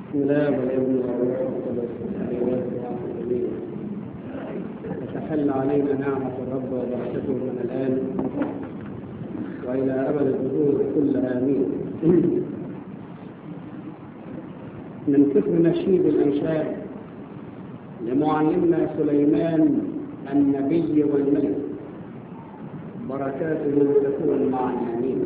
بسم الله والابن والروح القدس الاله الواحد امين وتحل علينا نعمه الرب وبركته من الان والى ابد الدهور كلها امين من كثر نشيد الانشاد لمعلمنا سليمان النبي والملك بركاته تكون معنا امين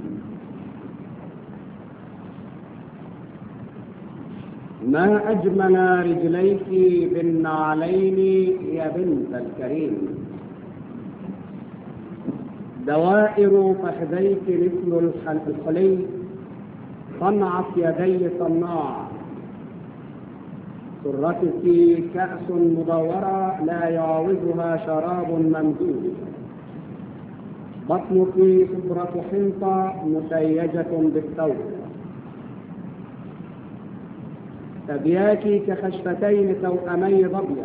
ما أجمل رجليك بالنعلين يا بنت الكريم دوائر فخذيك مثل الحلي صنعت يدي صناع سرتك كأس مدورة لا يعوضها شراب ممدود بطنك صبرة حنطة مسيجة بالثوب ثدياك كخشفتين توأمي ظبيا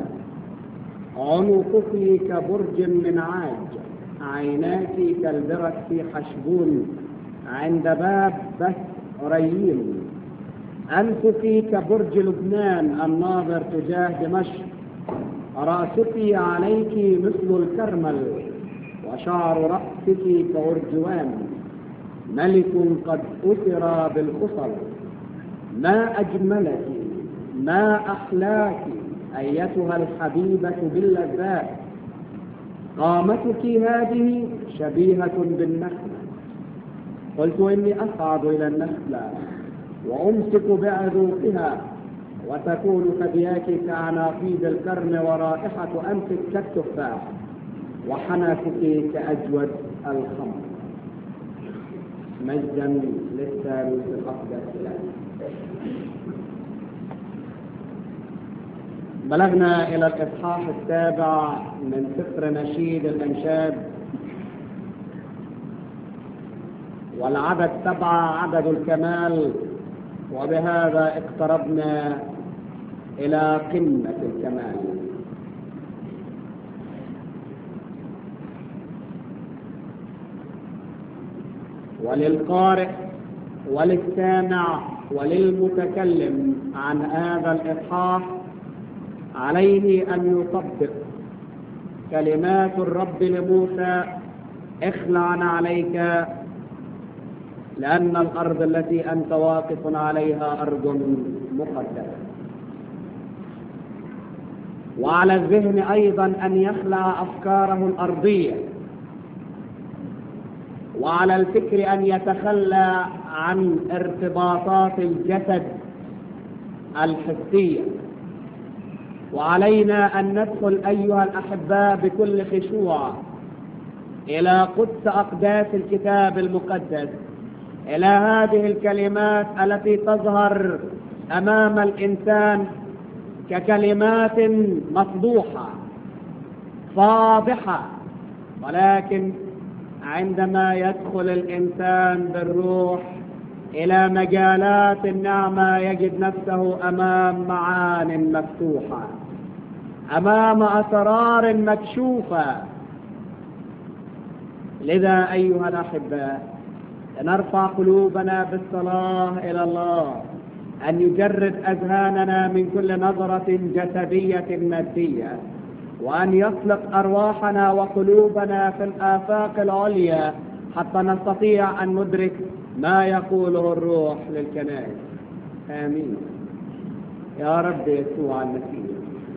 عنقك كبرج من عاج عيناك كالبرك في حشبون عند باب بث ريين أنفك كبرج لبنان الناظر تجاه دمشق رأسك عليك مثل الكرمل وشعر رأسك كأرجوان ملك قد أسر بالخصل ما أجملك ما أحلاك أيتها الحبيبة باللذات قامتك هذه شبيهة بالنخلة قلت إني أصعد إلى النخلة وأمسك بعذوقها وتكون ثدياك كعناقيد الكرم ورائحة أنفك كالتفاح وحنكك كأجود الخمر مجدا للثالوث الأقدس بلغنا إلى الإصحاح السابع من سفر نشيد الأنشاد والعدد سبعة عدد الكمال وبهذا اقتربنا إلى قمة الكمال وللقارئ وللسامع وللمتكلم عن هذا الإصحاح عليه أن يطبق كلمات الرب لموسى اخلع عليك لأن الأرض التي أنت واقف عليها أرض مقدسة وعلى الذهن أيضا أن يخلع أفكاره الأرضية وعلى الفكر أن يتخلى عن ارتباطات الجسد الحسيه وعلينا أن ندخل أيها الأحباء بكل خشوع إلى قدس أقداس الكتاب المقدس إلى هذه الكلمات التي تظهر أمام الإنسان ككلمات مفضوحة فاضحة ولكن عندما يدخل الإنسان بالروح إلى مجالات النعمة يجد نفسه أمام معان مفتوحة أمام أسرار مكشوفة لذا أيها الأحباء نرفع قلوبنا بالصلاة إلى الله أن يجرد أذهاننا من كل نظرة جسدية مادية وأن يطلق أرواحنا وقلوبنا في الآفاق العليا حتى نستطيع أن ندرك ما يقوله الروح للكنائس آمين يا رب يسوع المسيح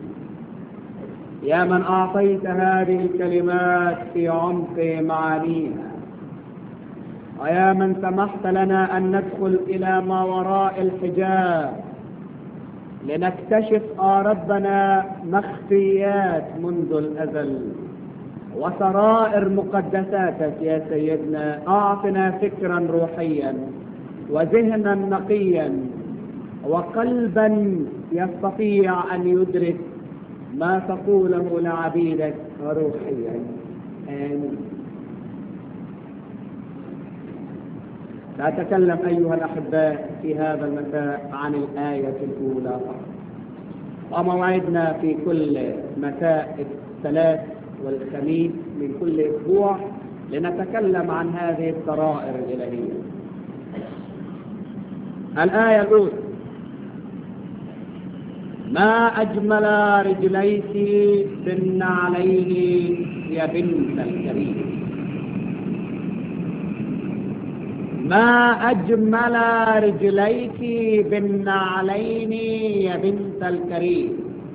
يا من أعطيت هذه الكلمات في عمق معانيها ويا من سمحت لنا أن ندخل إلى ما وراء الحجاب لنكتشف آه ربنا مخفيات منذ الأزل وسرائر مقدساتك يا سيدنا أعطنا فكرا روحيا وذهنا نقيا وقلبا يستطيع أن يدرك ما تقوله لعبيدك روحيا آمين سأتكلم أيها الأحباء في هذا المساء عن الآية الأولى فقط وموعدنا في كل مساء الثلاث والخميس من كل أسبوع لنتكلم عن هذه السرائر الإلهية الآية الأولى ما أجمل رجليك بالنعلين يا بنت الكريم ما أجمل رجليك بالنعلين يا بنت الكريم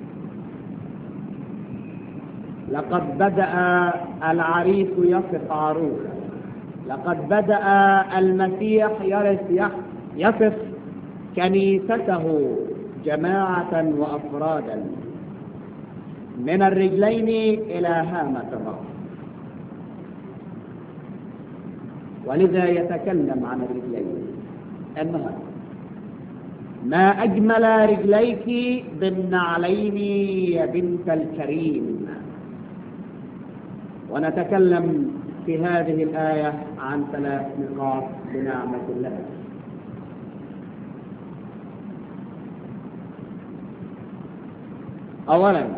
لقد بدأ العريس يصف عروسه لقد بدأ المسيح يرث يصف كنيسته جماعة وأفرادا من الرجلين إلى هامة الرأس ولذا يتكلم عن الرجلين النهارده ما أجمل رجليك بالنعلين يا بنت الكريم ونتكلم في هذه الآية عن ثلاث نقاط بنعمة الله أولا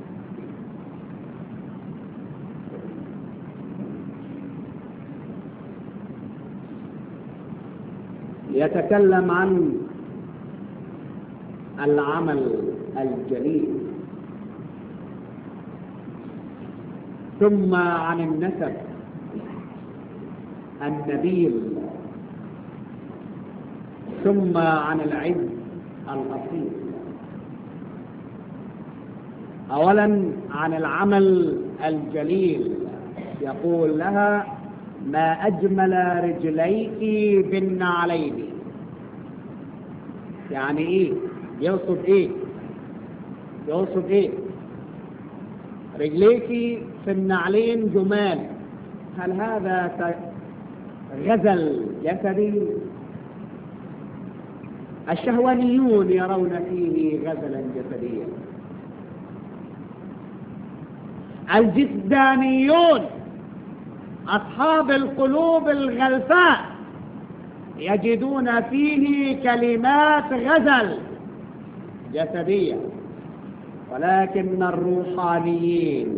يتكلم عن العمل الجليل ثم عن النسب النبيل ثم عن العز الأصيل أولا عن العمل الجليل يقول لها ما أجمل رجليك بالنعلين يعني إيه يقصد إيه يقصد إيه رجليك في النعلين جمال هل هذا غزل جسدي الشهوانيون يرون فيه غزلا جسديا الجسدانيون أصحاب القلوب الغلفاء يجدون فيه كلمات غزل جسدية ولكن الروحانيين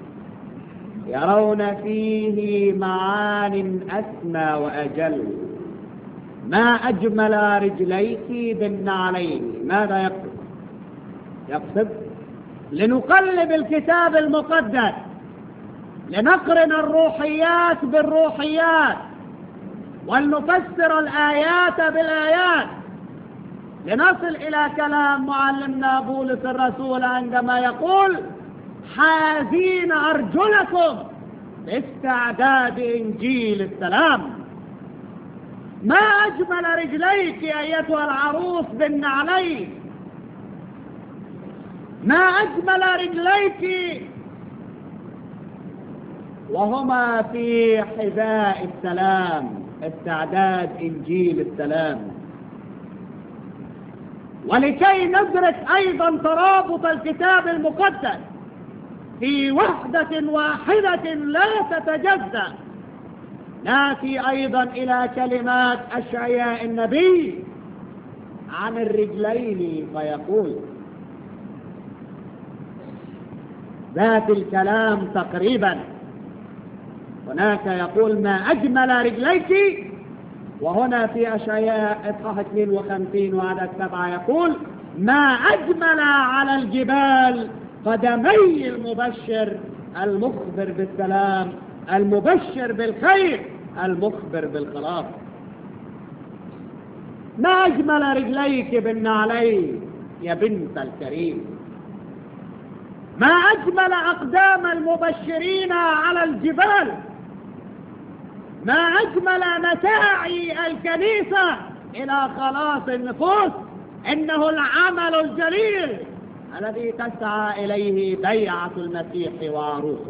يرون فيه معان أسمى وأجل ما أجمل رجليك بالنعلين ماذا يقصد يقصد لنقلب الكتاب المقدس لنقرن الروحيات بالروحيات ولنفسر الآيات بالآيات لنصل إلى كلام معلمنا بولس الرسول عندما يقول حازين أرجلكم باستعداد إنجيل السلام ما أجمل رجليك أيتها العروس بالنعلين ما أجمل رجليك وهما في حذاء السلام استعداد إنجيل السلام ولكي ندرك أيضا ترابط الكتاب المقدس في وحدة واحدة لا تتجزأ ناتي أيضا إلى كلمات أشعياء النبي عن الرجلين فيقول ذات الكلام تقريبا هناك يقول ما أجمل رجليك وهنا في أشعياء إصحاح 52 وعدد سبعة يقول ما أجمل على الجبال قدمي المبشر المخبر بالسلام المبشر بالخير المخبر بالخلاص ما أجمل رجليك بالنعلين يا بنت الكريم ما أجمل أقدام المبشرين على الجبال ما أجمل مساعي الكنيسة إلى خلاص النفوس إنه العمل الجليل الذي تسعى إليه بيعة المسيح وعروسه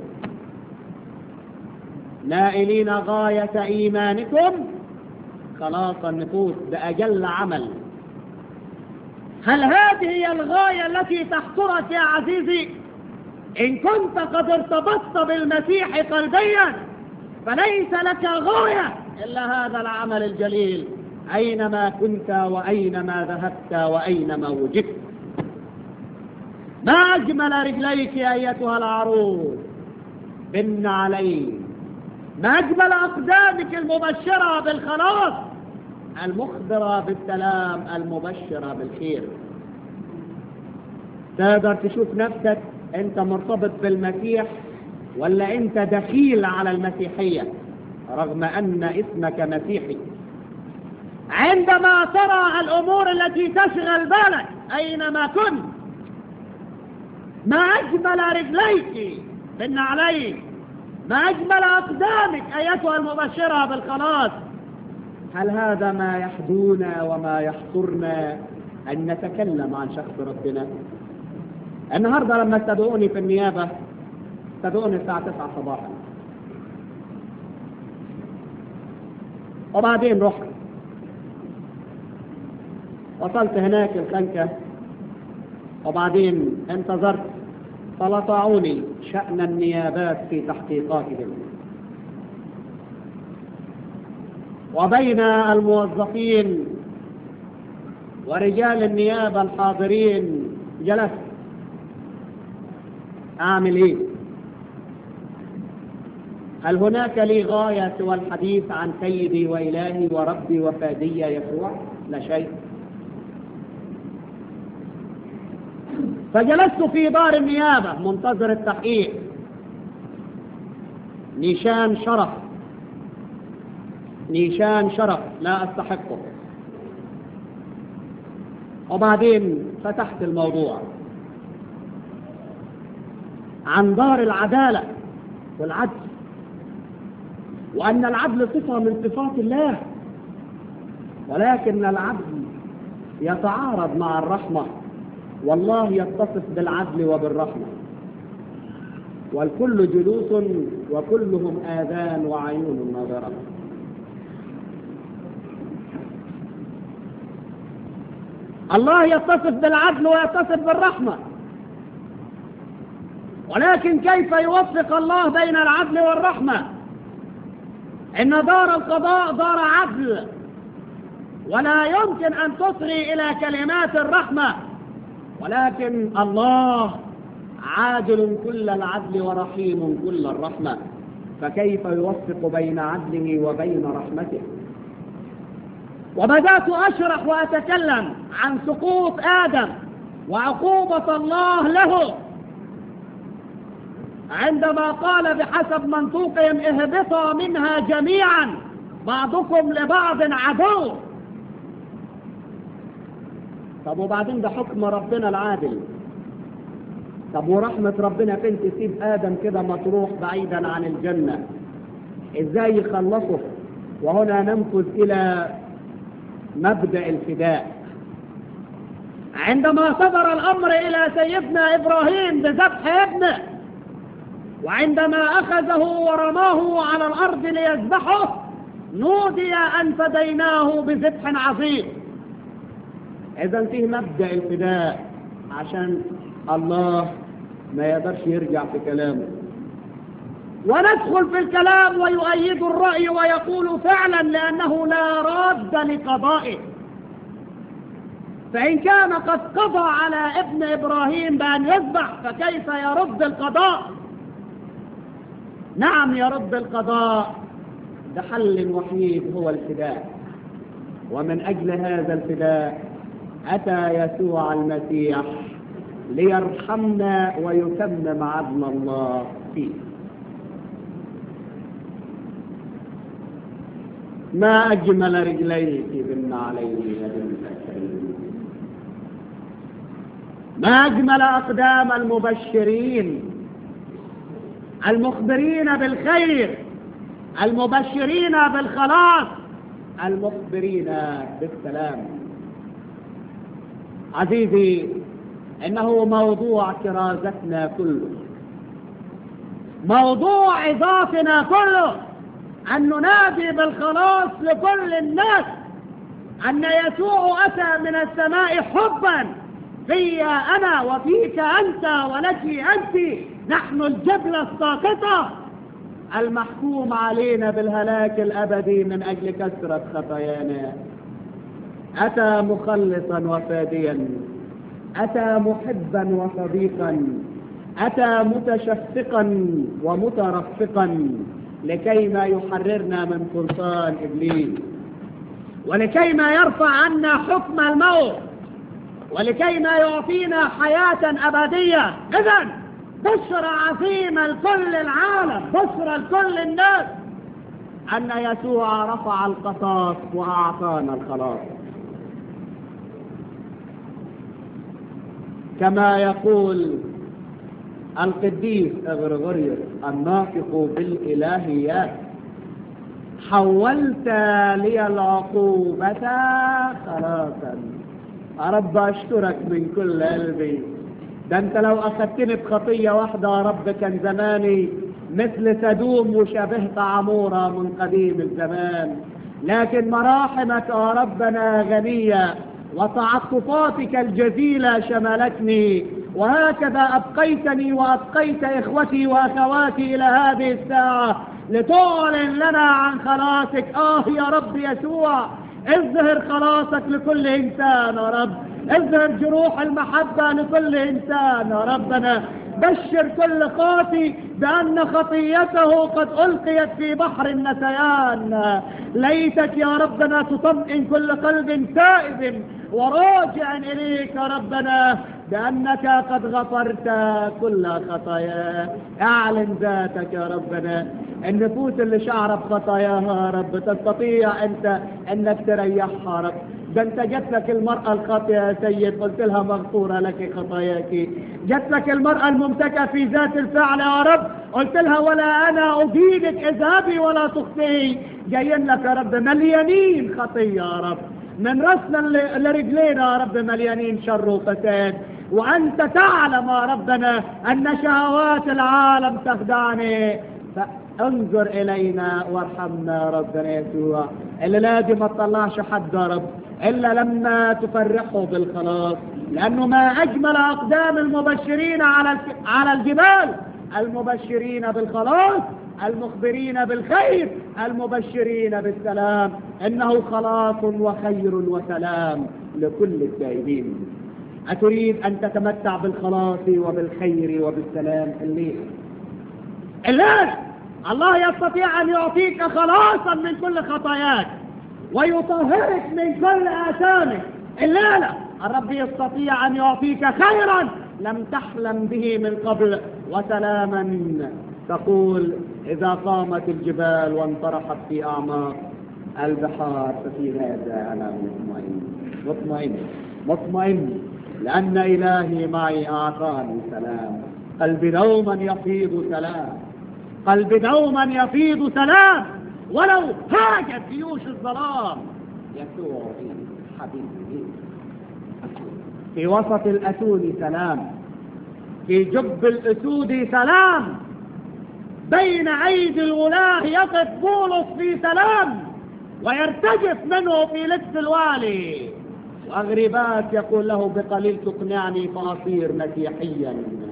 نائلين غاية إيمانكم خلاص النفوس بأجل عمل هل هذه هي الغاية التي تحصرك يا عزيزي إن كنت قد ارتبطت بالمسيح قلبيا فليس لك غاية إلا هذا العمل الجليل أينما كنت وأينما ذهبت وأينما وجدت ما أجمل رجليك أيتها العروس بن علي ما أجمل أقدامك المبشرة بالخلاص المخبرة بالسلام المبشرة بالخير تقدر تشوف نفسك انت مرتبط بالمسيح ولا انت دخيل على المسيحية رغم ان اسمك مسيحي عندما ترى الامور التي تشغل بالك اينما كنت ما اجمل رجليك بالنعلين ما اجمل اقدامك ايتها المبشرة بالخلاص هل هذا ما يحدونا وما يحصرنا ان نتكلم عن شخص ربنا النهاردة لما استدعوني في النيابة استدعوني الساعة 9 صباحا وبعدين رحت وصلت هناك الخنكة وبعدين انتظرت فلطعوني شأن النيابات في تحقيقاتهم وبين الموظفين ورجال النيابة الحاضرين جلست أعمل إيه هل هناك لي غاية سوى الحديث عن سيدي وإلهي وربي وفادي يسوع لا شيء فجلست في دار النيابة منتظر التحقيق نيشان شرف نيشان شرف لا أستحقه وبعدين فتحت الموضوع عن دار العدالة والعدل وأن العدل صفة من صفات الله ولكن العدل يتعارض مع الرحمة والله يتصف بالعدل وبالرحمة والكل جلوس وكلهم آذان وعيون ناظرة الله يتصف بالعدل ويتصف بالرحمة ولكن كيف يوفق الله بين العدل والرحمة إن دار القضاء دار عدل ولا يمكن أن تصغي إلى كلمات الرحمة ولكن الله عادل كل العدل ورحيم كل الرحمة فكيف يوفق بين عدله وبين رحمته وبدأت أشرح وأتكلم عن سقوط آدم وعقوبة الله له عندما قال بحسب منطوقهم اهبطا منها جميعا بعضكم لبعض عدو طب وبعدين ده حكم ربنا العادل طب ورحمة ربنا فين تسيب آدم كده مطروح بعيدا عن الجنة ازاي يخلصه وهنا ننفذ إلى مبدأ الفداء عندما صدر الأمر إلى سيدنا إبراهيم بذبح ابنه وعندما أخذه ورماه على الأرض ليذبحه نودي أن فديناه بذبح عظيم إذا فيه مبدأ الفداء عشان الله ما يقدرش يرجع في كلامه وندخل في الكلام ويؤيد الرأي ويقول فعلا لأنه لا راد لقضائه فإن كان قد قضى على ابن إبراهيم بأن يذبح فكيف يرد القضاء نعم يرد القضاء بحل وحيد هو الفداء ومن أجل هذا الفداء أتى يسوع المسيح ليرحمنا ويتمم عدل الله فيه ما أجمل رجليك بالنعلين يا بنت الكريم ما أجمل أقدام المبشرين المخبرين بالخير المبشرين بالخلاص المخبرين بالسلام عزيزي إنه موضوع كرازتنا كله موضوع عظاتنا كله أن ننادي بالخلاص لكل الناس أن يسوع أتى من السماء حبا في أنا وفيك أنت ولك أنت نحن الجبلة الساقطة المحكوم علينا بالهلاك الأبدي من أجل كثرة خطايانا أتى مخلصا وفاديا أتى محبا وصديقا أتى متشفقا ومترفقا لكي ما يحررنا من سلطان إبليس ولكي ما يرفع عنا حكم الموت ولكي ما يعطينا حياة أبدية إذا بشرى عظيمة لكل العالم بشرى لكل الناس أن يسوع رفع القصاص وأعطانا الخلاص كما يقول القديس غرغوريوس الناطق بالإلهيات حولت لي العقوبة خلاصا رب أشكرك من كل قلبي ده أنت لو أخذتني بخطية واحدة يا رب كان زماني مثل سدوم وشبهت عمورة من قديم الزمان لكن مراحمك يا ربنا غنية وتعطفاتك الجزيلة شملتني وهكذا أبقيتني وأبقيت إخوتي وأخواتي إلى هذه الساعة لتعلن لنا عن خلاصك آه يا رب يسوع اظهر خلاصك لكل إنسان يا رب اظهر جروح المحبة لكل إنسان يا ربنا بشر كل خاطي بأن خطيته قد ألقيت في بحر النسيان ليتك يا ربنا تطمئن كل قلب تائب وراجع إليك يا ربنا بأنك قد غفرت كل خطايا اعلن ذاتك يا ربنا النفوس اللي شعر بخطاياها يا رب تستطيع أنت أنك تريحها رب ده انت جت لك المرأة الخاطئة يا سيد قلت لها مغفورة لك خطاياك جت لك المرأة الممتكة في ذات الفعل يا رب قلت لها ولا أنا أجيدك اذهبي ولا تخطئي جايين لك يا رب مليانين خطية يا رب من رأسنا لرجلينا يا رب مليانين شر وفساد وأنت تعلم يا ربنا أن شهوات العالم تخدعني فانظر إلينا وارحمنا يا ربنا يسوع اللي لازم ما تطلعش حد يا رب إلا لما تفرحه بالخلاص لأنه ما أجمل أقدام المبشرين على على الجبال المبشرين بالخلاص المخبرين بالخير المبشرين بالسلام إنه خلاص وخير وسلام لكل التائبين أتريد أن تتمتع بالخلاص وبالخير وبالسلام الليل الليل الله يستطيع أن يعطيك خلاصا من كل خطاياك ويطهرك من كل آثامك الليلة الرب يستطيع أن يعطيك خيرا لم تحلم به من قبل وسلاما تقول إذا قامت الجبال وانطرحت في أعماق البحار ففي هذا أنا مطمئن مطمئن مطمئن لأن إلهي معي أعطاني سلام قلبي دوما يفيض سلام قلبي دوما يفيض سلام ولو هاجت جيوش الظلام يسوع حبيبي في وسط الأسود سلام في جب الأسود سلام بين أيدي الولاة يقف بولس في سلام ويرتجف منه في لبس الوالي وأغربات يقول له بقليل تقنعني فأصير مسيحيا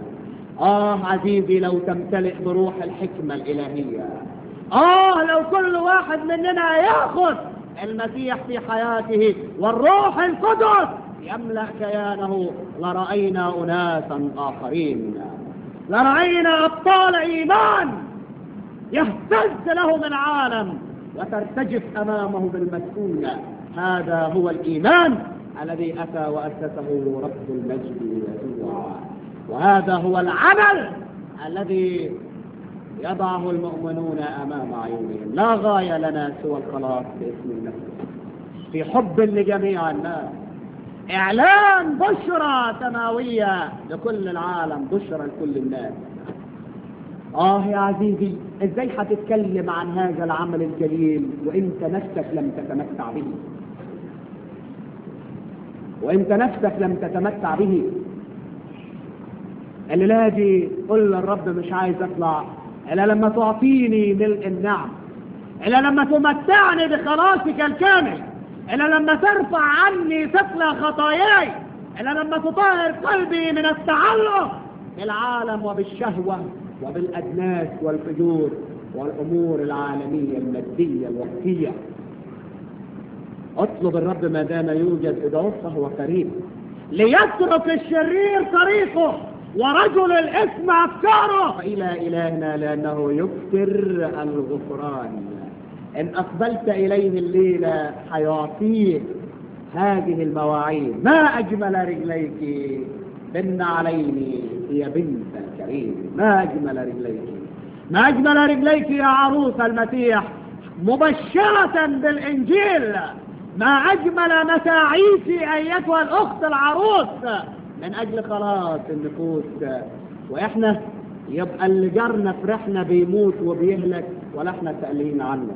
آه عزيزي لو تمتلئ بروح الحكمة الإلهية آه لو كل واحد مننا يأخذ المسيح في حياته والروح القدس يملأ كيانه لرأينا أناسا آخرين لرأينا أبطال إيمان يهتز لهم العالم وترتجف أمامه بالمسؤولة هذا هو الإيمان الذي أتى وأسسه رب المجد يسوع وهذا هو العمل الذي يضعه المؤمنون أمام عيونهم لا غاية لنا سوى الخلاص باسم النفس في حب لجميع الناس إعلان بشرى سماوية لكل العالم بشرى لكل الناس آه يا عزيزي إزاي هتتكلم عن هذا العمل الجليل وإنت نفسك لم تتمتع به وإنت نفسك لم تتمتع به اللي لاجي قل للرب مش عايز اطلع الا لما تعطيني ملء النعم الا لما تمتعني بخلاصك الكامل الا لما ترفع عني ثقل خطاياي الا لما تطهر قلبي من التعلق بالعالم وبالشهوة وبالأدناس والفجور والأمور العالمية المادية الوقتية اطلب الرب ما دام يوجد إذا فهو قريب ليترك الشرير طريقه ورجل الاسم أفكاره إلى إلهنا لأنه يكثر الغفران إن أقبلت إليه الليلة حيعطيك هذه المواعيد ما أجمل رجليك بن عليني يا بنت الكريم ما أجمل رجليك ما أجمل رجليك يا عروس المسيح مبشرة بالإنجيل ما أجمل مساعيك أيتها الأخت العروس من أجل خلاص النفوس وإحنا يبقى اللي جارنا فرحنا بيموت وبيهلك ولا احنا سألين عنه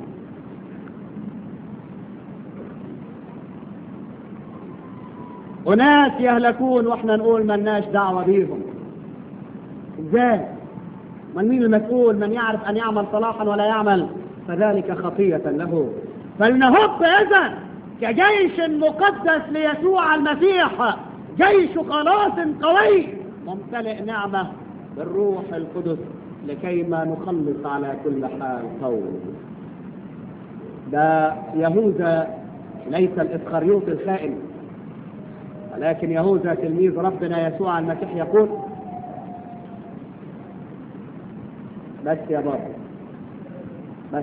أناس يهلكون واحنا نقول ملناش دعوة بيهم ازاي من مين المسؤول من يعرف أن يعمل صلاحا ولا يعمل فذلك خطية له فلنهب إذن كجيش مقدس ليسوع المسيح جيش خلاص قوي ممتلئ نعمة بالروح القدس لكيما نخلص على كل حال قول ده يهوذا ليس الإسخريوط الخائن ولكن يهوذا تلميذ ربنا يسوع المسيح يقول بس يا بابا بس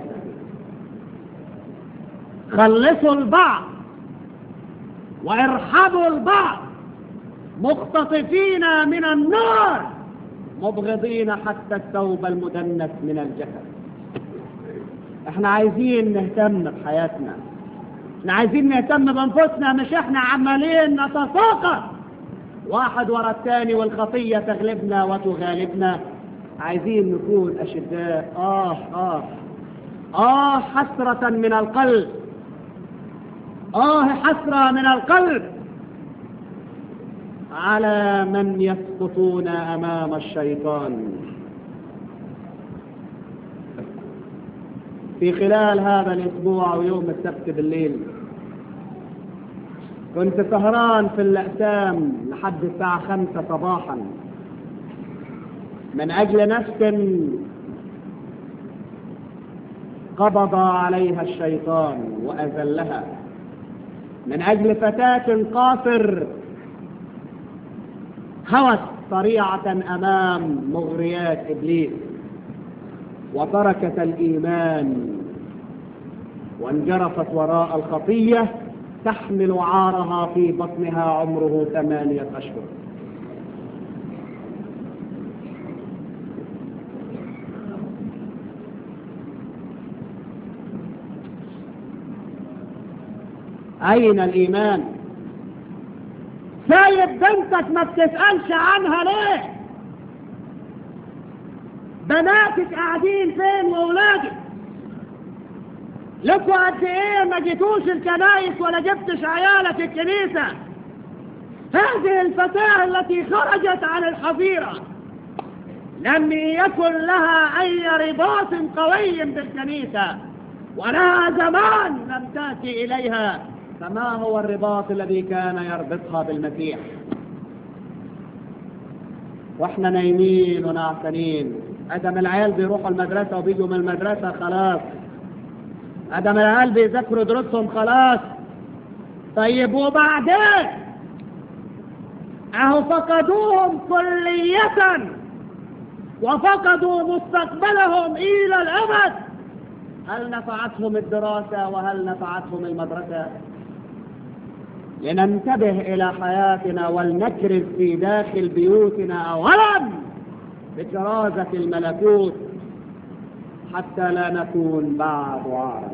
خلصوا البعض وارحبوا البعض مختطفين من النار مبغضين حتى الثوب المدنس من الجسد احنا عايزين نهتم بحياتنا احنا عايزين نهتم بانفسنا مش احنا عمالين نتساقط واحد ورا الثاني والخطية تغلبنا وتغالبنا عايزين نكون أشداء آه آه آه حسرة من القلب آه حسرة من القلب على من يسقطون أمام الشيطان في خلال هذا الأسبوع ويوم السبت بالليل كنت سهران في الأقسام لحد الساعة خمسة صباحا من أجل نفس قبض عليها الشيطان وأذلها من أجل فتاة قاصر هوت طريعة أمام مغريات إبليس وتركت الإيمان وانجرفت وراء الخطية تحمل عارها في بطنها عمره ثمانية أشهر أين الإيمان سايب بنتك ما بتسألش عنها ليه بناتك قاعدين فين وأولادك لكوا قد ايه ما جيتوش الكنايس ولا جبتش عيالك الكنيسة هذه الفتاة التي خرجت عن الحظيرة لم يكن لها أي رباط قوي بالكنيسة ولها زمان لم تأتي إليها فما هو الرباط الذي كان يربطها بالمسيح واحنا نايمين ونعسانين ادم العيال بيروحوا المدرسة وبيجوا من المدرسة خلاص ادم العيال بيذاكروا دروسهم خلاص طيب وبعدين اهو فقدوهم كلية وفقدوا مستقبلهم الى الابد هل نفعتهم الدراسة وهل نفعتهم المدرسة لننتبه إلى حياتنا ولنكرز في داخل بيوتنا أولا بكرازة الملكوت حتى لا نكون بعد عارا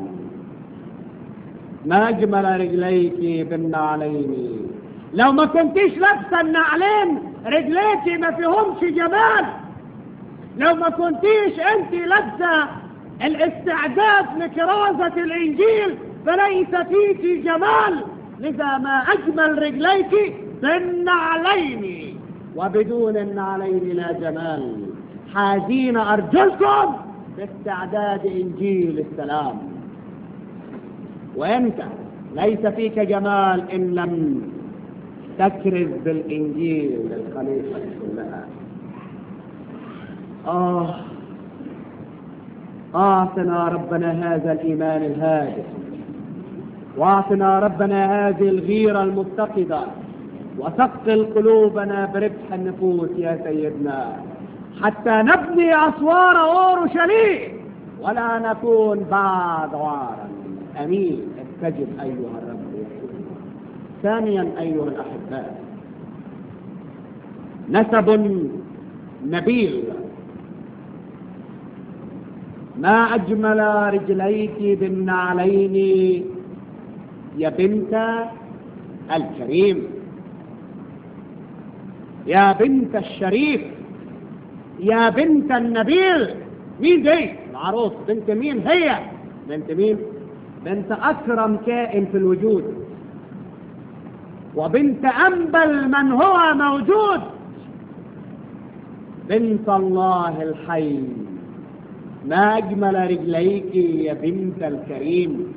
ما أجمل رجليك بالنعلين لو ما كنتيش لابسه النعلين رجليك ما فيهمش جمال لو ما كنتيش انت لابسه الاستعداد لكرازة الإنجيل فليس فيك جمال لذا ما أجمل رجليك بالنعلين وبدون النعلين لا جمال حازين أرجلكم باستعداد إنجيل السلام وأنت ليس فيك جمال إن لم تكرز بالإنجيل للخليقة كلها آه أعطنا ربنا هذا الإيمان الهادئ واعطنا ربنا هذه الغيرة المفتقدة وثقل قلوبنا بربح النفوس يا سيدنا حتى نبني أسوار أورشليم ولا نكون بعد عارا أمين استجب أيها الرب يسوع ثانيا أيها الأحباء نسب نبيل ما أجمل رجليك بالنعلين يا بنت الكريم يا بنت الشريف يا بنت النبيل مين دي العروس بنت مين هي بنت مين بنت أكرم كائن في الوجود وبنت أنبل من هو موجود بنت الله الحي ما أجمل رجليك يا بنت الكريم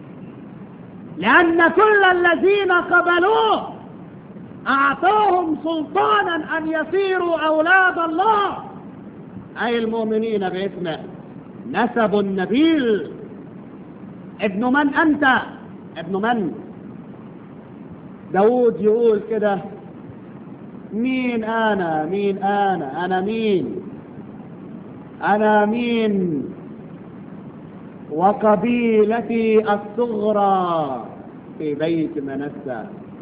لأن كل الذين قبلوه أعطاهم سلطانا أن يصيروا أولاد الله أي المؤمنين باسمه نسب نبيل ابن من أنت ابن من داود يقول كده مين أنا مين أنا أنا مين أنا مين وقبيلتي الصغرى في بيت منسى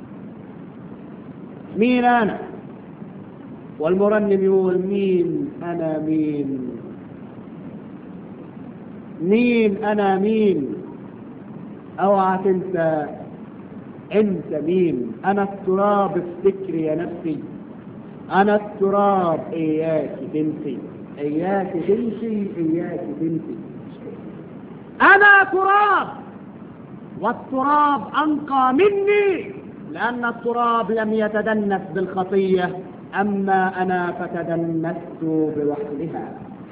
مين أنا والمرنم يقول مين أنا مين مين أنا مين اوعى تنسى انت مين انا التراب افتكر يا نفسي انا التراب اياك تنسي اياك تنسي اياك تنسي انا تراب والتراب انقى مني لان التراب لم يتدنس بالخطيه اما انا فتدنست بوحدها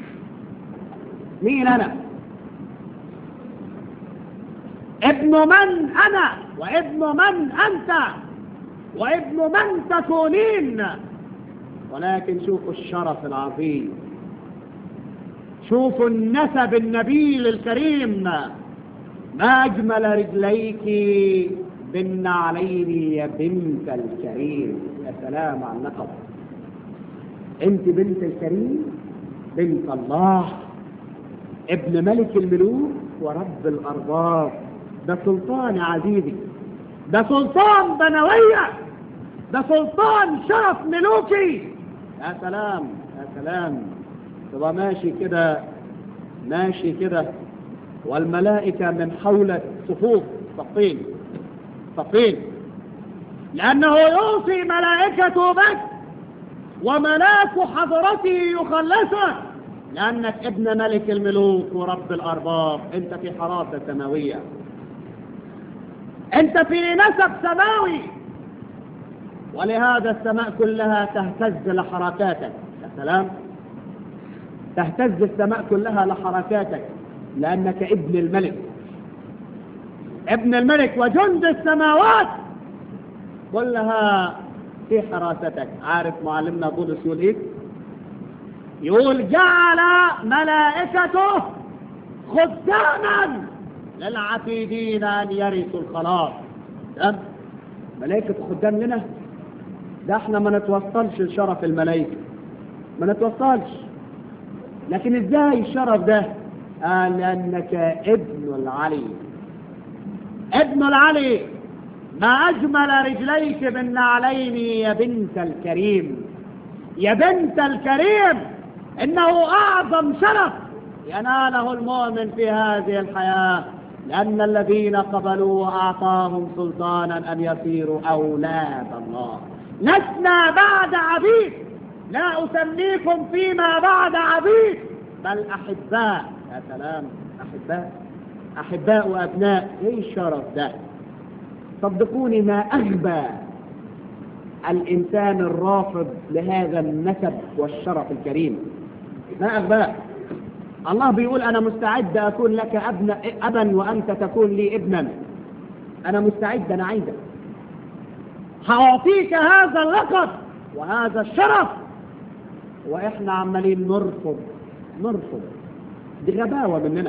مين انا ابن من أنا وابن من أنت وابن من تكونين ولكن شوفوا الشرف العظيم شوفوا النسب النبيل الكريم ما أجمل رجليك بالنعلين يا بنت الكريم يا سلام على اللقب انت بنت الكريم بنت الله ابن ملك الملوك ورب الأرباب ده سلطان يا عزيزي ده سلطان بنوية ده سلطان شرف ملوكي يا سلام يا سلام تبقى ماشي كده ماشي كده والملائكة من حولك صفوف صفين صفين لأنه يوصي ملائكته بك وملاك حضرته يخلصك لأنك ابن ملك الملوك ورب الأرباب أنت في حراسة سماوية أنت في نسب سماوي ولهذا السماء كلها تهتز لحركاتك يا سلام تهتز السماء كلها لحركاتك لأنك ابن الملك ابن الملك وجند السماوات كلها في حراستك عارف معلمنا بولس يقول ايه يقول جعل ملائكته خداما للعتيدين ان يرثوا الخلاص تمام ملائكة خدام لنا ده احنا ما نتوصلش لشرف الملائكة ما نتوصلش لكن ازاي الشرف ده قال لانك ابن العلي ابن العلي ما اجمل رجليك بالنعلين يا بنت الكريم يا بنت الكريم انه اعظم شرف يناله المؤمن في هذه الحياة لأن الذين قبلوا أعطاهم سلطانا أن يصيروا أولاد الله لسنا بعد عبيد لا أسميكم فيما بعد عبيد بل أحباء يا سلام أحباء أحباء وأبناء إيه الشرف ده صدقوني ما أغبى الإنسان الرافض لهذا النسب والشرف الكريم ما أغباه الله بيقول أنا مستعد أكون لك أبن أبا وأنت تكون لي ابنا أنا مستعد أنا عايزك هأعطيك هذا اللقب وهذا الشرف وإحنا عمالين نرفض نرفض دي غباوة مننا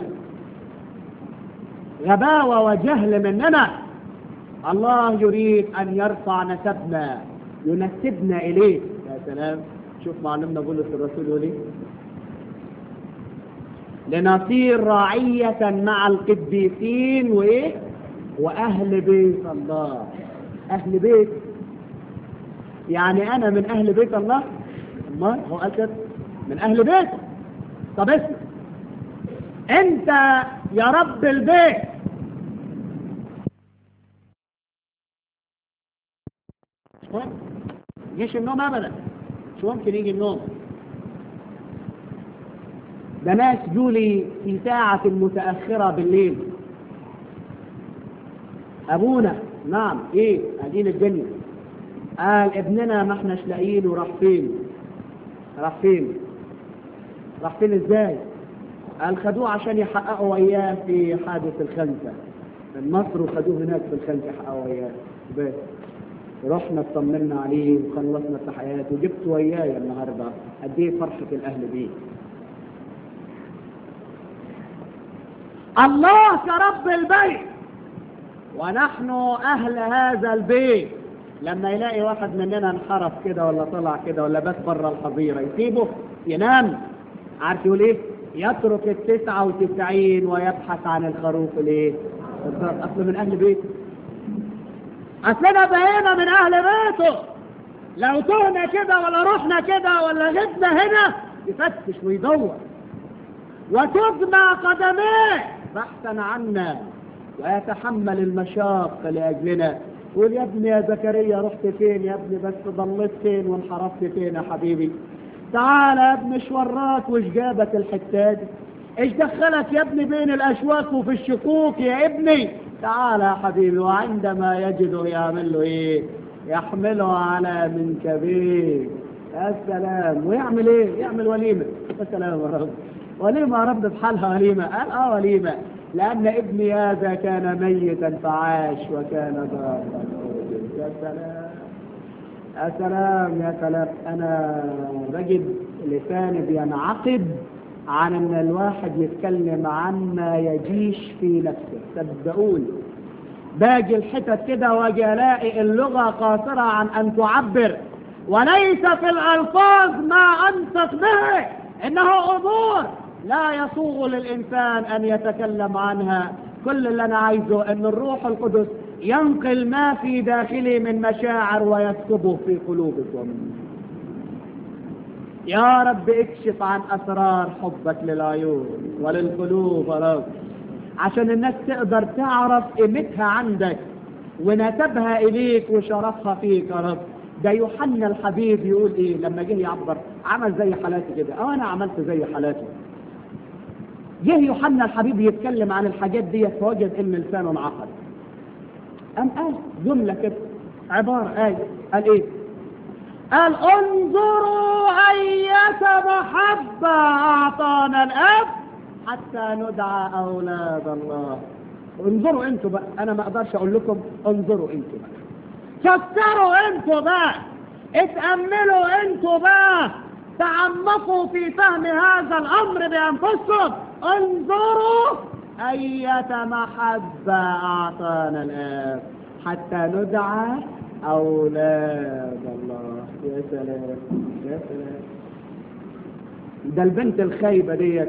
غباوة وجهل مننا الله يريد أن يرفع نسبنا ينسبنا إليه يا سلام شوف معلمنا بولس الرسول يقول ايه لنصير راعية مع القديسين وإيه وأهل بيت الله أهل بيت يعني أنا من أهل بيت الله ما هو قال كده من أهل بيت طب اسمع أنت يا رب البيت مش مهم يجيش النوم أبدا مش ممكن يجي النوم ده ناس جولي في ساعة متأخرة بالليل أبونا نعم إيه قاعدين الدنيا قال ابننا ما احناش لاقيينه راح فين راح فين راح فين ازاي قال خدوه عشان يحققوا وياه في حادث الخنسة من مصر وخدوه هناك في الخنسة يحققوا وياه بس رحنا اطمنا عليه وخلصنا التحيات وجبت وياي النهارده قد ايه فرحة الأهل بيه الله كرب البيت ونحن أهل هذا البيت لما يلاقي واحد مننا انحرف كده ولا طلع كده ولا بات بره الحظيرة يسيبه ينام عارف يقول ايه يترك التسعة وتسعين ويبحث عن الخروف الايه بالظبط اصل من اهل بيته اصلنا بقينا من اهل بيته لو تهنا كده ولا رحنا كده ولا غبنا هنا يفتش ويدور وتجمع قدميه بحثا عنا ويتحمل المشاق لأجلنا يقول يا ابني يا زكريا رحت فين يا ابني بس ضليت فين وانحرفت فين يا حبيبي تعال يا ابني ايش وراك وايش جابك الحتة دي ايش دخلك يا ابني بين الاشواك وفي الشكوك يا ابني تعال يا حبيبي وعندما يجده يعمل له ايه يحمله على منكبيه يا سلام ويعمل ايه يعمل وليمة يا سلام يا رب وليمة يا رب بحالها وليمة قال اه وليمة لأن ابني هذا كان ميتا فعاش وكان ضارا يا سلام يا سلام يا سلام أنا بجد لساني بينعقد عن أن الواحد يتكلم عما يجيش في نفسه صدقوني باجي الحتت كده واجي الاقي اللغة قاصرة عن أن تعبر وليس في الألفاظ ما أنطق به إنه أمور لا يصوغ للإنسان أن يتكلم عنها كل اللي أنا عايزه أن الروح القدس ينقل ما في داخلي من مشاعر ويكتبه في قلوبكم يا رب اكشف عن أسرار حبك للعيون وللقلوب يا رب عشان الناس تقدر تعرف قيمتها عندك ونسبها إليك وشرفها فيك يا رب ده يوحنا الحبيب يقول ايه لما جه يعبر عمل زي حالاتي كده اه انا عملت زي حالاتي جه يوحنا الحبيب يتكلم عن الحاجات دي فوجد ان لسانه انعقد قام قال جملة كده عبارة آية قال ايه قال انظروا أية محبة أعطانا الأب حتى ندعى أولاد الله انظروا انتوا بقى أنا ما أقدرش أقول لكم انظروا انتوا بقى فكروا انتوا بقى اتأملوا انتوا بقى تعمقوا في فهم هذا الأمر بأنفسكم انظروا أية محبة أعطانا الآب حتى ندعى أولاد الله يا سلام يا سلام ده البنت الخايبة ديت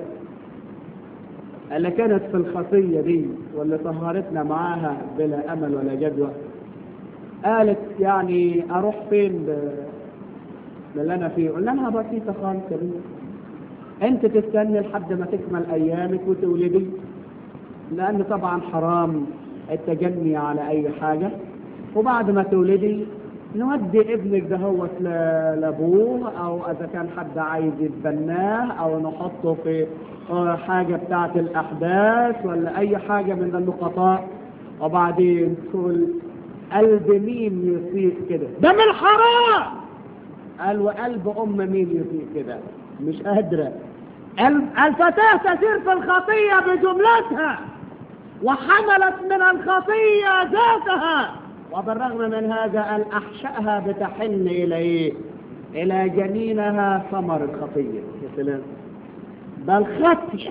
اللي كانت في الخطية دي واللي طهرتنا معاها بلا أمل ولا جدوى قالت يعني أروح فين باللي أنا فيه قلنا لها بسيطة خالص يا بنت أنت تستني لحد ما تكمل أيامك وتولدي لأن طبعا حرام التجني على أي حاجة وبعد ما تولدي نودي ابنك دهوت لابوه او اذا كان حد عايز يتبناه او نحطه في حاجة بتاعة الاحداث ولا اي حاجة من النقطاء وبعدين تقول قلب مين يطيق كده ده من الحرام قال وقلب ام مين يطيق كده مش قادرة الفتاة تسير في الخطية بجملتها وحملت من الخطية ذاتها وبالرغم من هذا أن أحشأها بتحن إلى إيه؟ إلى جنينها ثمر الخطية يا سلام بل خطية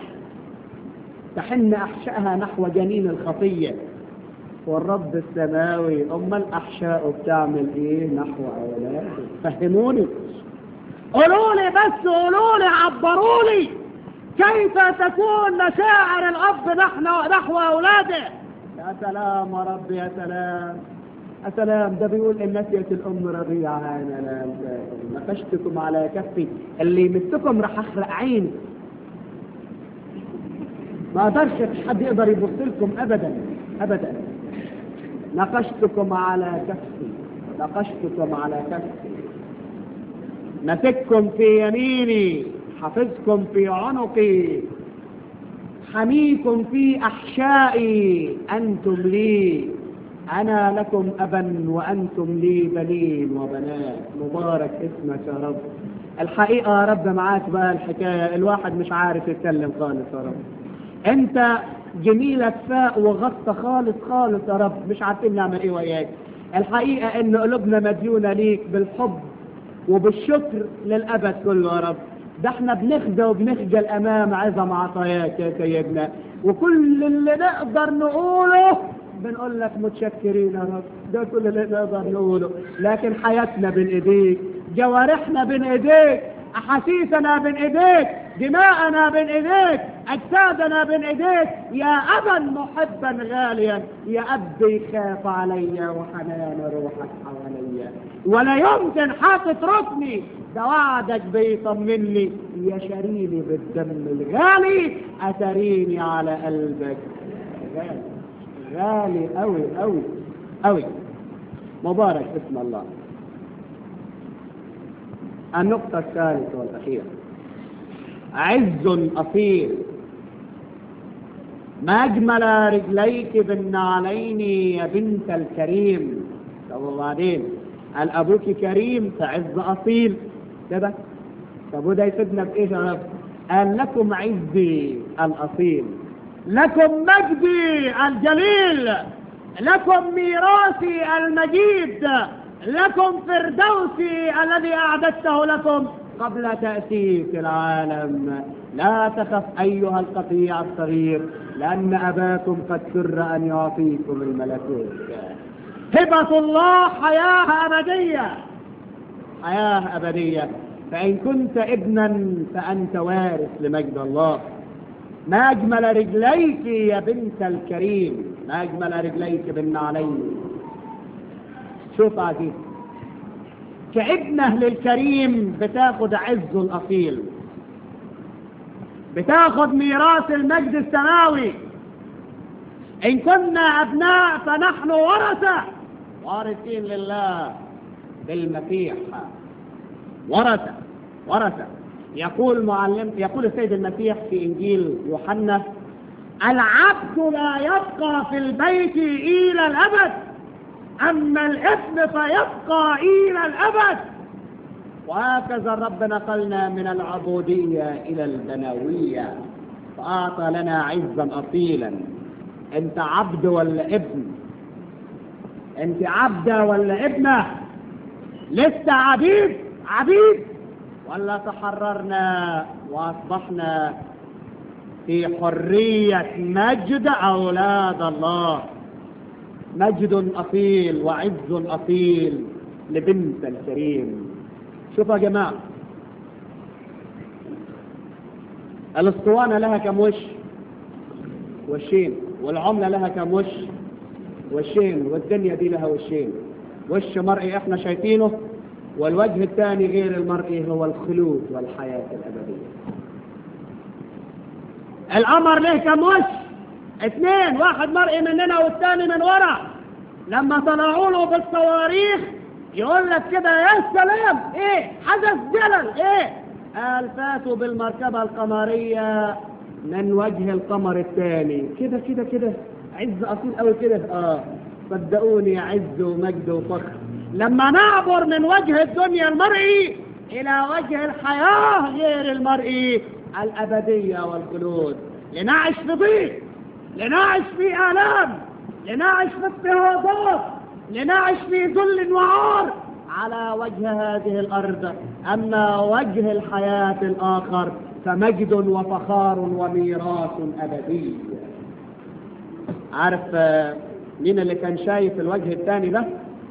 تحن أحشأها نحو جنين الخطية والرب السماوي أما الأحشاء بتعمل إيه نحو أولاده فهموني قولوا لي بس قولوا لي عبروا لي كيف تكون مشاعر الأب نحو, نحو أولاده يا سلام يا رب يا سلام يا سلام ده بيقول ان نسيت الام رضيعة انا لا نقشتكم على كفي اللي يمسكم راح اخرق عين ما اقدرش حد يقدر يبص لكم ابدا ابدا نقشتكم على كفي نقشتكم على كفي مسككم في يميني حفظكم في عنقي حميكم في احشائي انتم لي انا لكم ابا وانتم لي بنين وبنات مبارك اسمك يا رب الحقيقه يا رب معاك بقى الحكايه الواحد مش عارف يتكلم خالص يا رب انت جميلك فاق وغطى خالص خالص يا رب مش عارفين نعمل ايه وياك الحقيقه ان قلوبنا مديونه ليك بالحب وبالشكر للابد كله يا رب ده احنا بنخدى وبنخجل امام عظم عطاياك يا سيدنا وكل اللي نقدر نقوله بنقول لك متشكرين يا رب ده كل اللي نقدر نقوله لكن حياتنا بين ايديك جوارحنا بين ايديك احاسيسنا بين ايديك دماءنا بين ايديك اجسادنا بين ايديك يا ابا محبا غاليا يا اب يخاف علي وحنان روحك حواليا ولا يمكن حتتركني ده وعدك بيطمني يا شريني بالدم الغالي اتريني على قلبك غالي غالي قوي قوي قوي مبارك اسم الله النقطة الثالثة والأخيرة عز أصيل ما أجمل رجليك بالنعلين يا بنت الكريم طب وبعدين قال أبوك كريم فعز أصيل كده طب وده يفيدنا بإيه يا رب؟ قال لكم عزي الأصيل لكم مجدي الجليل لكم ميراثي المجيد لكم فردوسي الذي أعددته لكم قبل تأسيس العالم لا تخف أيها القطيع الصغير لأن أباكم قد سر أن يعطيكم الملكوت هبة الله حياة أبدية حياة أبدية فإن كنت ابنا فأنت وارث لمجد الله ما أجمل رجليك يا بنت الكريم ما أجمل رجليك بالنعلين شوف عزيز كابنه للكريم بتاخد عزه الأصيل بتاخد ميراث المجد السماوي إن كنا أبناء فنحن ورثة وارثين لله بالمسيح ورثة ورثة يقول معلم يقول السيد المسيح في إنجيل يوحنا العبد لا يبقى في البيت إلى الأبد أما الابن فيبقى إلى الأبد وهكذا الرب نقلنا من العبودية إلى البنوية فأعطى لنا عزا أصيلا أنت عبد ولا ابن أنت عبدة ولا ابنة لسه عبيد عبيد ولا تحررنا وأصبحنا في حرية مجد أولاد الله مجد أصيل وعز أصيل لبنت الكريم شوفوا يا جماعة الاسطوانة لها كم وش وشين والعملة لها كم وش وشين والدنيا دي لها وشين وش مرئي احنا شايفينه والوجه الثاني غير المرئي هو الخلود والحياة الأبدية القمر له كم وش اثنين واحد مرئي مننا والثاني من ورا لما طلعوا له بالصواريخ يقول لك كده يا سلام ايه حدث جلل ايه قال فاتوا بالمركبة القمرية من وجه القمر الثاني كده كده كده عز اصيل قوي كده اه صدقوني عز ومجد وفخر لما نعبر من وجه الدنيا المرئي الى وجه الحياة غير المرئي الابدية والخلود لنعيش في ضيق لنعيش في آلام لنعيش في اضطهادات لنعيش في ذل وعار على وجه هذه الأرض أما وجه الحياة الآخر فمجد وفخار وميراث أبدي عارف مين اللي كان شايف الوجه الثاني ده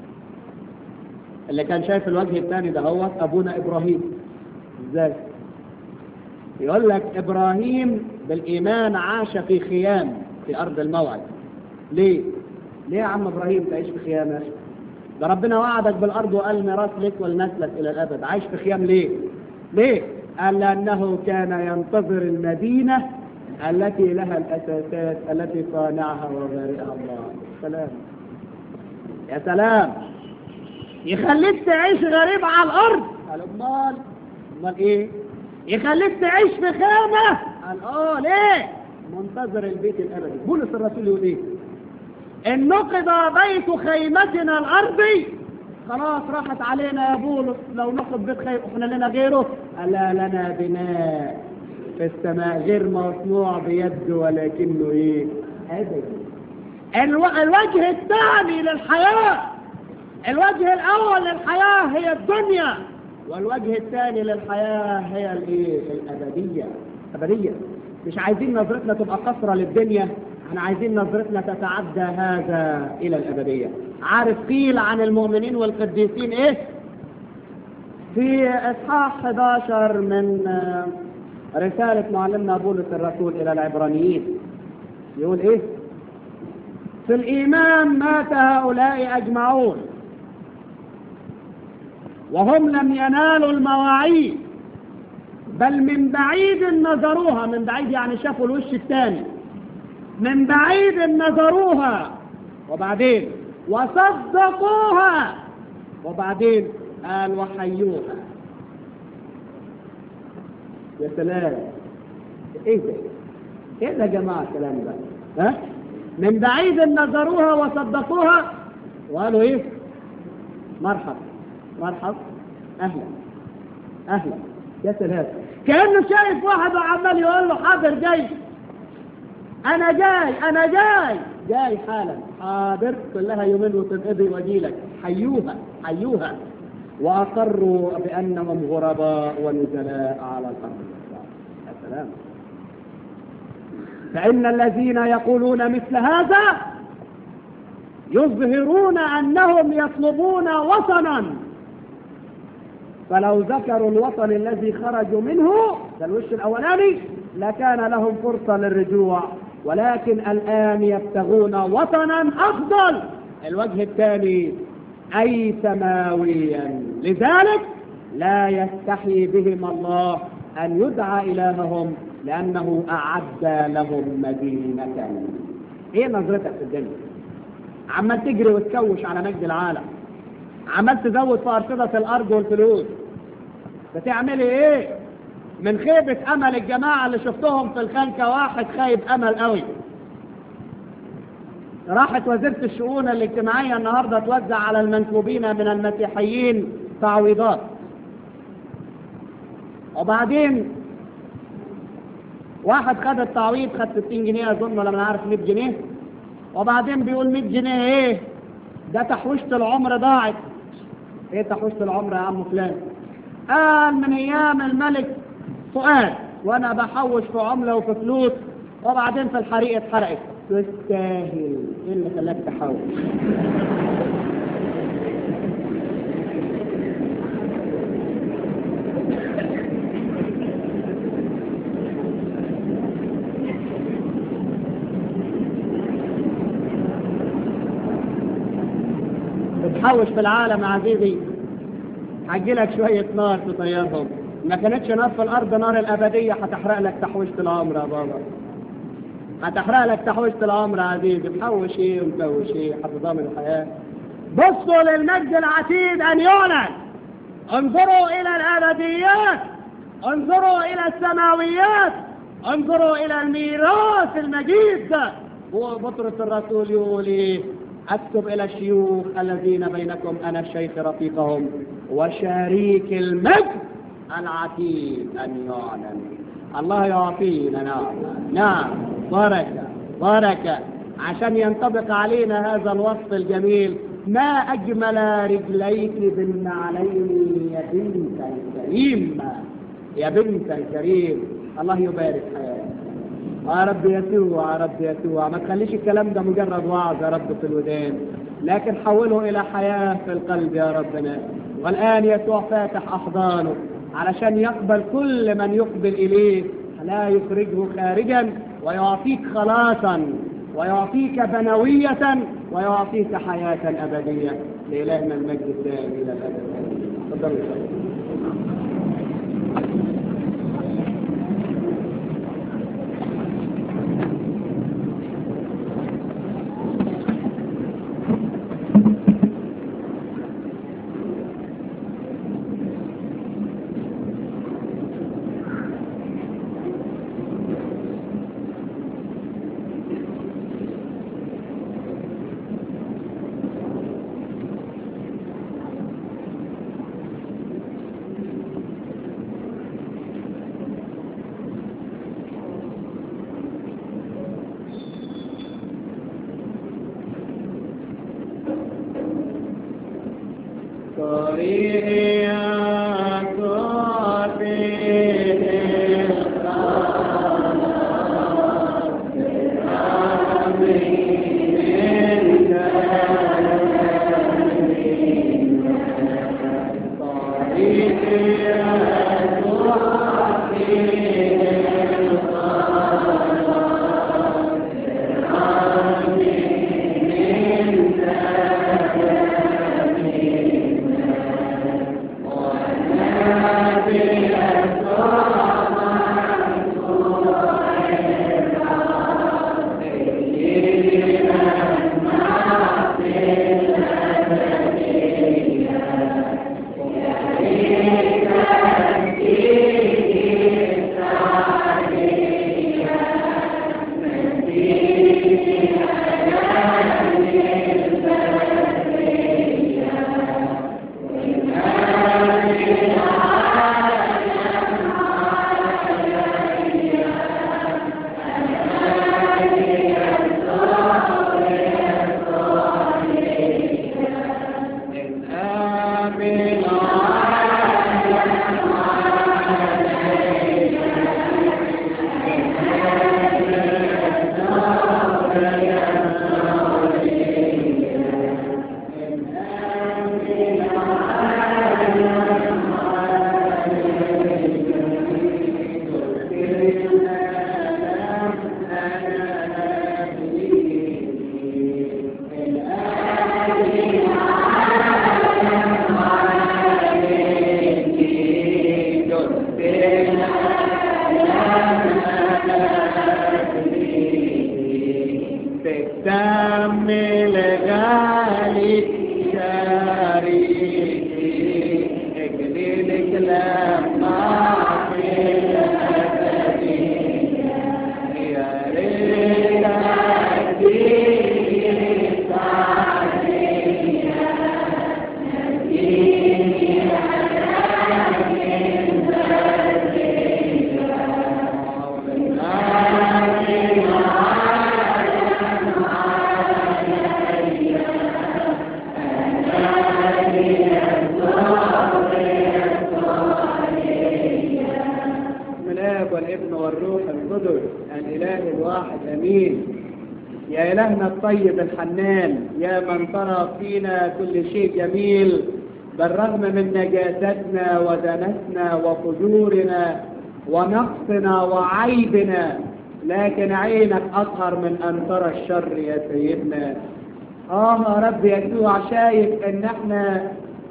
اللي كان شايف الوجه الثاني ده هو أبونا إبراهيم ازاي يقول لك إبراهيم بالإيمان عاش في خيام في أرض الموعد ليه؟ ليه يا عم إبراهيم تعيش في خيام يا ده ربنا وعدك بالارض وقال ميراث لك ولنسلك الى الابد عايش في خيام ليه ليه قال لانه كان ينتظر المدينه التي لها الاساسات التي صانعها وبارئها الله سلام يا سلام يخليك تعيش غريب على الارض قال امال امال ايه يخليك تعيش في خيمه قال اه ليه منتظر البيت الابدي بولس الرسول يقول ايه ان نقض بيت خيمتنا الارضي خلاص راحت علينا يا بولس لو نقض بيت خيم احنا لنا غيره الا لنا بناء في السماء غير مصنوع بيد ولكنه ايه ابدي الو... الوجه الثاني للحياه الوجه الاول للحياه هي الدنيا والوجه الثاني للحياه هي الايه الابديه ابديه مش عايزين نظرتنا تبقى قصرة للدنيا احنا عايزين نظرتنا تتعدى هذا الى الابدية عارف قيل عن المؤمنين والقديسين ايه في اصحاح 11 من رسالة معلمنا بولس الرسول الى العبرانيين يقول ايه في الايمان مات هؤلاء اجمعون وهم لم ينالوا المواعيد بل من بعيد نظروها من بعيد يعني شافوا الوش الثاني من بعيد نظروها وبعدين وصدقوها وبعدين قال وحيوها يا سلام ايه ده ايه ده يا جماعه الكلام ده ها من بعيد نظروها وصدقوها وقالوا ايه مرحب مرحب اهلا اهلا يا سلام كانه شايف واحد وعمال يقول له حاضر جاي انا جاي انا جاي جاي حالا حاضر كلها يومين وتنقضي واجيلك حيوها حيوها واقروا بانهم غرباء ونزلاء على الارض يا سلام فان الذين يقولون مثل هذا يظهرون انهم يطلبون وطنا فلو ذكروا الوطن الذي خرجوا منه ده الوش الاولاني لكان لهم فرصة للرجوع ولكن الآن يبتغون وطنا أفضل الوجه الثاني أي سماويا لذلك لا يستحي بهم الله أن يدعى إلههم لأنه أعد لهم مدينة إيه نظرتك في الدنيا عمال تجري وتكوش على مجد العالم عمال تزود في أرصدة الأرض والفلوس بتعملي إيه من خيبة أمل الجماعة اللي شفتهم في الخلكة واحد خايب أمل قوي راحت وزيرة الشؤون الاجتماعية النهاردة توزع على المنكوبين من المسيحيين تعويضات وبعدين واحد خد التعويض خد 60 جنيه اظن ولا انا عارف 100 جنيه وبعدين بيقول 100 جنيه ايه ده تحويشة العمر ضاعت ايه تحويشة العمر يا عم فلان قال من ايام الملك فؤاد وانا بحوش في عملة وفي فلوس وبعدين في الحريق اتحرقت تستاهل ايه اللي خلاك تحوش بتحوش في العالم عزيزي هجيلك شوية نار تطيرهم ما كانتش نار في الأرض نار الأبدية هتحرق لك تحويشة العمر يا بابا هتحرق لك تحويشة العمر يا عزيزي محوش ايه ومكوش ايه هتضامن الحياة بصوا للمجد العتيد أن يعلن انظروا إلى الأبديات انظروا إلى السماويات انظروا إلى الميراث المجيد ده هو بطرس الرسول يقول ايه اكتب الى الشيوخ الذين بينكم انا الشيخ رفيقهم وشريك المجد العتيد ان يعلن الله يعطينا نعم نعم بركه بركه عشان ينطبق علينا هذا الوصف الجميل ما اجمل رجليك بالنعلين يا بنت الكريم يا بنت الكريم الله يبارك حياتك يا رب يسوع يا رب يسوع ما تخليش الكلام ده مجرد وعظ يا رب في الودان لكن حوله الى حياة في القلب يا ربنا والان يسوع فاتح احضانه علشان يقبل كل من يقبل اليه لا يخرجه خارجا ويعطيك خلاصا ويعطيك بنوية ويعطيك حياة أبدية لإلهنا المجد الدائم إلى الأبد تفضلوا شكرا الطيب الحنان يا من ترى فينا كل شيء جميل بالرغم من نجاستنا ودنسنا وفجورنا ونقصنا وعيبنا لكن عينك أطهر من أن ترى الشر يا سيدنا آه يا رب يسوع شايف إن احنا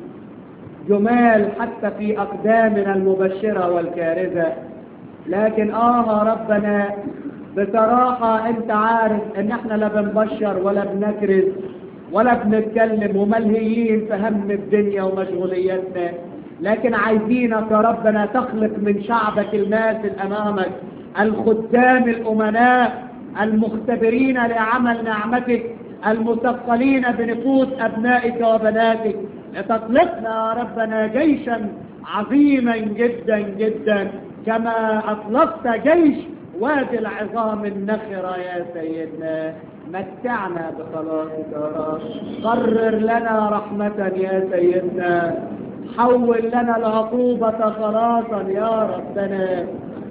جمال حتى في أقدامنا المبشرة والكارثة لكن آه يا ربنا بصراحة انت عارف ان احنا لا بنبشر ولا بنكرز ولا بنتكلم وملهيين في هم الدنيا ومشغولياتنا لكن عايزينك يا ربنا تخلق من شعبك الماثل امامك الخدام الامناء المختبرين لعمل نعمتك المثقلين بنفوس ابنائك وبناتك لتطلقنا يا ربنا جيشا عظيما جدا جدا كما اطلقت جيش وادي العظام النخرة يا سيدنا متعنا بخلاصك يا رب قرر لنا رحمة يا سيدنا حول لنا العقوبة خلاصا يا ربنا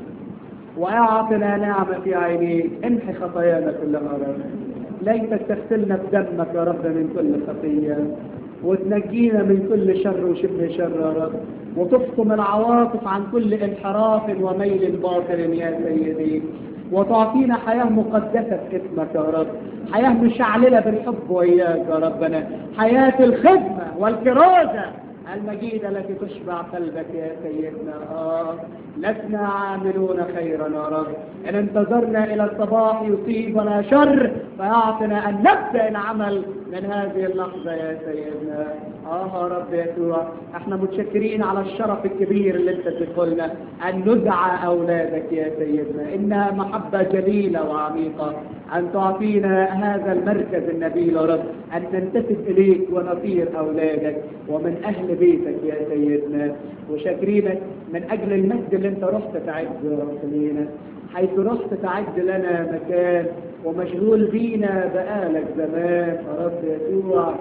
واعطنا نعمة في عينيك امحي خطايانا كلها يا رب ليتك تغسلنا بدمك يا رب من كل خطية وتنجينا من كل شر وشبه شر يا رب وتفصم العواطف عن كل انحراف وميل باطل يا سيدي وتعطينا حياة مقدسة في اسمك يا رب حياة مشعللة بالحب وإياك يا ربنا حياة الخدمة والكرازة المجيدة التي تشبع قلبك يا سيدنا آه لسنا عاملون خيرا يا رب إن انتظرنا إلى الصباح يصيبنا شر فيعطنا أن نبدأ العمل من هذه اللحظة يا سيدنا آه يا رب يسوع احنا متشكرين على الشرف الكبير اللي انت تدخلنا أن ندعى أولادك يا سيدنا إنها محبة جليلة وعميقة أن تعطينا هذا المركز النبيل يا رب أن ننتسب إليك ونطير أولادك ومن أهل بيتك يا سيدنا وشاكرينك من أجل المجد اللي أنت رحت تعد يا رب لينا حيث رحت تعد لنا مكان ومشغول بينا بقالك زمان يا رب يسوع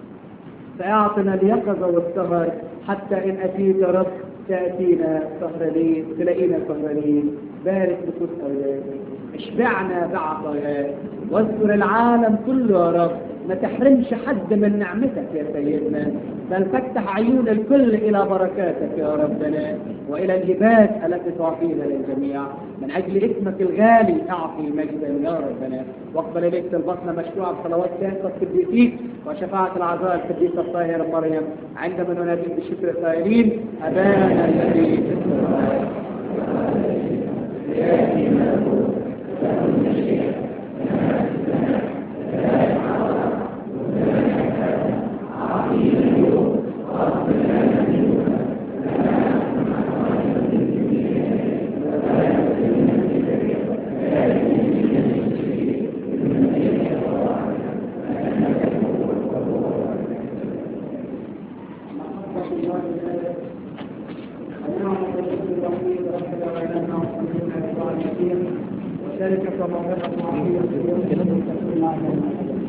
فاعطنا اليقظة والسهر حتى إن أتيت يا رب تأتينا سهرانين تلاقينا سهرانين بارك نفوس أولادك اشبعنا بعطاياك واذكر العالم كله يا رب ما تحرمش حد من نعمتك يا سيدنا بل فتح عيون الكل إلى بركاتك يا ربنا وإلى الهبات التي تعطينا للجميع من أجل اسمك الغالي أعطي مجدا يا ربنا واقبل إليك طلبتنا مشروعة بصلوات كافة القديسين وشفاعة العذراء القديسة الطاهرة مريم عندما نناديك بالشكر القائلين أبانا الذي في السماوات وشركة وموهبة وعافية